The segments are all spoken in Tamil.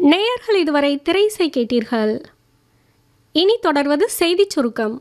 நேயர்கள் இதுவரை திரைசை கேட்டீர்கள் இனி தொடர்வது செய்திச் சுருக்கம்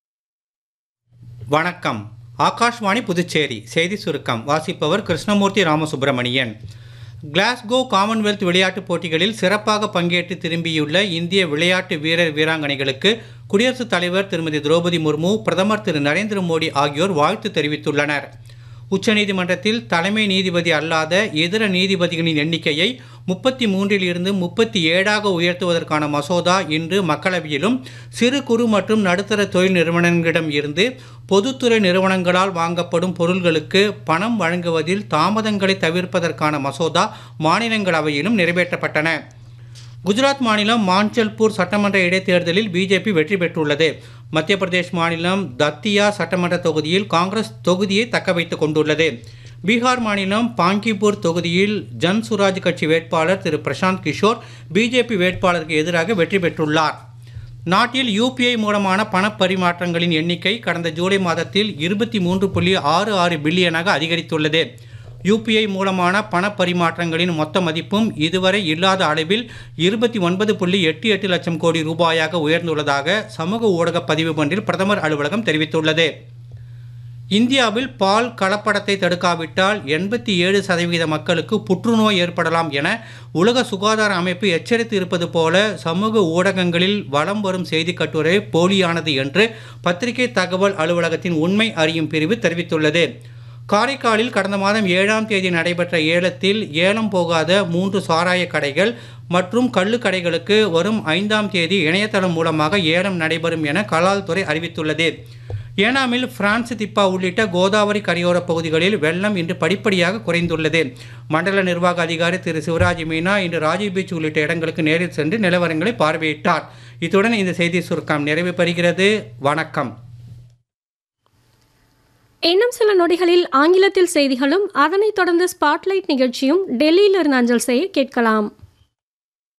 வணக்கம் ஆகாஷ்வாணி புதுச்சேரி செய்தி சுருக்கம் வாசிப்பவர் கிருஷ்ணமூர்த்தி ராமசுப்பிரமணியன் கிளாஸ்கோ காமன்வெல்த் விளையாட்டுப் போட்டிகளில் சிறப்பாக பங்கேற்று திரும்பியுள்ள இந்திய விளையாட்டு வீரர் வீராங்கனைகளுக்கு குடியரசுத் தலைவர் திருமதி திரௌபதி முர்மு பிரதமர் திரு நரேந்திர மோடி ஆகியோர் வாழ்த்து தெரிவித்துள்ளனர் உச்சநீதிமன்றத்தில் தலைமை நீதிபதி அல்லாத இதர நீதிபதிகளின் எண்ணிக்கையை முப்பத்தி மூன்றில் இருந்து முப்பத்தி ஏழாக உயர்த்துவதற்கான மசோதா இன்று மக்களவையிலும் சிறு குறு மற்றும் நடுத்தர தொழில் நிறுவனங்களிடம் இருந்து பொதுத்துறை நிறுவனங்களால் வாங்கப்படும் பொருள்களுக்கு பணம் வழங்குவதில் தாமதங்களை தவிர்ப்பதற்கான மசோதா மாநிலங்களவையிலும் நிறைவேற்றப்பட்டன குஜராத் மாநிலம் மாஞ்சல்பூர் சட்டமன்ற இடைத்தேர்தலில் பிஜேபி வெற்றி பெற்றுள்ளது மத்திய பிரதேஷ் மாநிலம் தத்தியா சட்டமன்ற தொகுதியில் காங்கிரஸ் தொகுதியை தக்க வைத்துக் கொண்டுள்ளது பீகார் மாநிலம் பாங்கிபூர் தொகுதியில் ஜன் சுராஜ் கட்சி வேட்பாளர் திரு பிரசாந்த் கிஷோர் பிஜேபி வேட்பாளருக்கு எதிராக வெற்றி பெற்றுள்ளார் நாட்டில் யூபிஐ மூலமான பணப்பரிமாற்றங்களின் எண்ணிக்கை கடந்த ஜூலை மாதத்தில் இருபத்தி மூன்று புள்ளி ஆறு ஆறு பில்லியனாக அதிகரித்துள்ளது யூபிஐ மூலமான பணப்பரிமாற்றங்களின் மொத்த மதிப்பும் இதுவரை இல்லாத அளவில் இருபத்தி ஒன்பது புள்ளி எட்டு எட்டு லட்சம் கோடி ரூபாயாக உயர்ந்துள்ளதாக சமூக ஊடக பதிவு ஒன்றில் பிரதமர் அலுவலகம் தெரிவித்துள்ளது இந்தியாவில் பால் கலப்படத்தை தடுக்காவிட்டால் எண்பத்தி ஏழு சதவீத மக்களுக்கு புற்றுநோய் ஏற்படலாம் என உலக சுகாதார அமைப்பு எச்சரித்து இருப்பது போல சமூக ஊடகங்களில் வலம் வரும் செய்தி கட்டுரை போலியானது என்று பத்திரிகை தகவல் அலுவலகத்தின் உண்மை அறியும் பிரிவு தெரிவித்துள்ளது காரைக்காலில் கடந்த மாதம் ஏழாம் தேதி நடைபெற்ற ஏலத்தில் ஏலம் போகாத மூன்று சாராய கடைகள் மற்றும் கள்ளு கடைகளுக்கு வரும் ஐந்தாம் தேதி இணையதளம் மூலமாக ஏலம் நடைபெறும் என கலால் துறை அறிவித்துள்ளது ஏனாமில் பிரான்ஸ் திப்பா உள்ளிட்ட கோதாவரி கரையோர பகுதிகளில் வெள்ளம் இன்று படிப்படியாக குறைந்துள்ளது மண்டல நிர்வாக அதிகாரி திரு சிவராஜ் மீனா இன்று ராஜீவ் பீச் உள்ளிட்ட இடங்களுக்கு நேரில் சென்று நிலவரங்களை பார்வையிட்டார் இத்துடன் இந்த செய்தி சுருக்கம் நிறைவு பெறுகிறது வணக்கம் இன்னும் சில நொடிகளில் ஆங்கிலத்தில் செய்திகளும் அதனைத் தொடர்ந்து ஸ்பாட்லைட் நிகழ்ச்சியும் டெல்லியிலிருந்து அஞ்சல் செய்ய கேட்கலாம்